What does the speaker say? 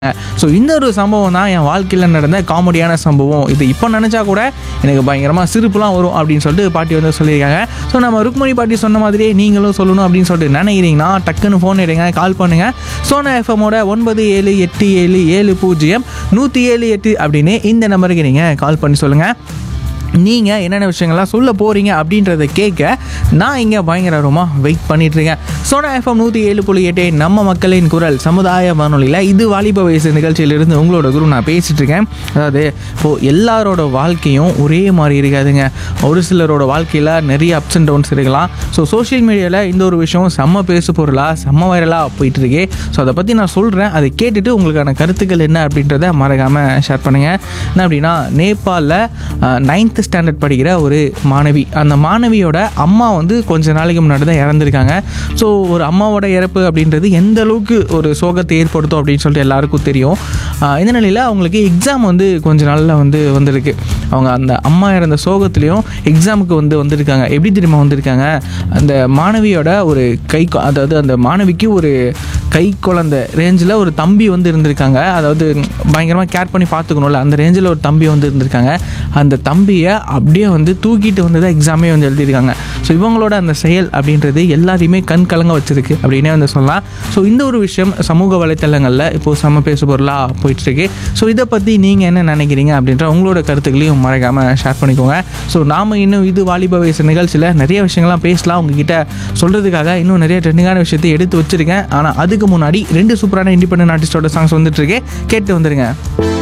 so இந்த ஒரு சம்பவம் தான் என் வாழ்க்கையில் நடந்த காமெடியான சம்பவம் இது இப்போ நினச்சா கூட எனக்கு பயங்கரமாக சிரிப்புலாம் வரும் அப்படின்னு சொல்லிட்டு பாட்டி வந்து சொல்லியிருக்காங்க ஸோ நம்ம ருக்மணி பாட்டி சொன்ன மாதிரியே நீங்களும் சொல்லணும் அப்படின்னு சொல்லிட்டு நினைக்கிறீங்கன்னா டக்குன்னு ஃபோன் எடுங்க கால் பண்ணுங்கள் சோனா எஃப்எம்மோட ஒன்பது ஏழு எட்டு ஏழு ஏழு பூஜ்ஜியம் நூற்றி ஏழு எட்டு அப்படின்னு இந்த நம்பருக்கு நீங்கள் கால் பண்ணி சொல்லுங்கள் நீங்கள் என்னென்ன விஷயங்கள்லாம் சொல்ல போகிறீங்க அப்படின்றத கேட்க நான் இங்கே பயங்கரமாக வெயிட் பண்ணிகிட்ருக்கேன் சோனா எஃப்எம் நூற்றி ஏழு புள்ளி எட்டு நம்ம மக்களின் குரல் சமுதாய வானொலியில் இது வாலிப வயசு நிகழ்ச்சியிலிருந்து உங்களோட குரு நான் பேசிகிட்டு இருக்கேன் அதாவது இப்போது எல்லாரோட வாழ்க்கையும் ஒரே மாதிரி இருக்காதுங்க ஒரு சிலரோட வாழ்க்கையில் நிறைய அப்ஸ் அண்ட் டவுன்ஸ் இருக்கலாம் ஸோ சோஷியல் மீடியாவில் இந்த ஒரு விஷயம் செம்ம பேசு பொருளாக செம்ம வைரலாக போயிட்டு இருக்கே ஸோ அதை பற்றி நான் சொல்கிறேன் அதை கேட்டுட்டு உங்களுக்கான கருத்துக்கள் என்ன அப்படின்றத மறக்காமல் ஷேர் பண்ணுங்கள் என்ன அப்படின்னா நேபாளில் நைன்த் ஸ்டாண்டர்ட் படிக்கிற ஒரு மாணவி அந்த மாணவியோட அம்மா வந்து கொஞ்ச நாளைக்கு முன்னாடி தான் இறந்துருக்காங்க ஸோ ஒரு அம்மாவோட இறப்பு அப்படின்றது எந்த அளவுக்கு ஒரு சோகத்தை ஏற்படுத்தும் அப்படின்னு சொல்லிட்டு எல்லாருக்கும் தெரியும் ஆஹ் இந்த நிலையில் அவங்களுக்கு எக்ஸாம் வந்து கொஞ்ச நாளில் வந்து வந்திருக்கு அவங்க அந்த அம்மா இறந்த சோகத்துலேயும் எக்ஸாமுக்கு வந்து வந்திருக்காங்க எப்படி தெரியுமா வந்திருக்காங்க அந்த மாணவியோட ஒரு கை கொ- அதாவது அந்த மாணவிக்கு ஒரு கை குழந்தை ரேஞ்சில் ஒரு தம்பி வந்து இருந்திருக்காங்க அதாவது பயங்கரமாக கேர் பண்ணி பார்த்துக்கணும்ல அந்த ரேஞ்சில் ஒரு தம்பி வந்து இருந்திருக்காங்க அந்த தம்பியை அப்படியே வந்து தூக்கிட்டு வந்து தான் எக்ஸாமே வந்து எழுதியிருக்காங்க ஸோ இவங்களோட அந்த செயல் அப்படின்றது எல்லாரையுமே கண் கலங்க வச்சிருக்கு அப்படின்னே வந்து சொல்லலாம் ஸோ இந்த ஒரு விஷயம் சமூக வலைத்தளங்களில் இப்போது செம்ம பேசு பொருளாக போயிட்டுருக்கு ஸோ இதை பற்றி நீங்கள் என்ன நினைக்கிறீங்க அப்படின்ற உங்களோட கருத்துக்களையும் மறக்காமல் ஷேர் பண்ணிக்கோங்க ஸோ நாம் இன்னும் இது வாலிப வயசு நிகழ்ச்சியில் நிறைய விஷயங்கள்லாம் பேசலாம் உங்ககிட்ட சொல்கிறதுக்காக இன்னும் நிறைய ட்ரெண்டிங்கான விஷயத்தை எடுத்து வச்சிருக்கேன் ஆனால் அதுக்கு முன்னாடி ரெண்டு சூப்பரான இண்டிபெண்டன்ட் ஆர்டிஸ்டோட சாங்ஸ் வந்துட்டு இருக்கு கேட்டு வந்துருங்க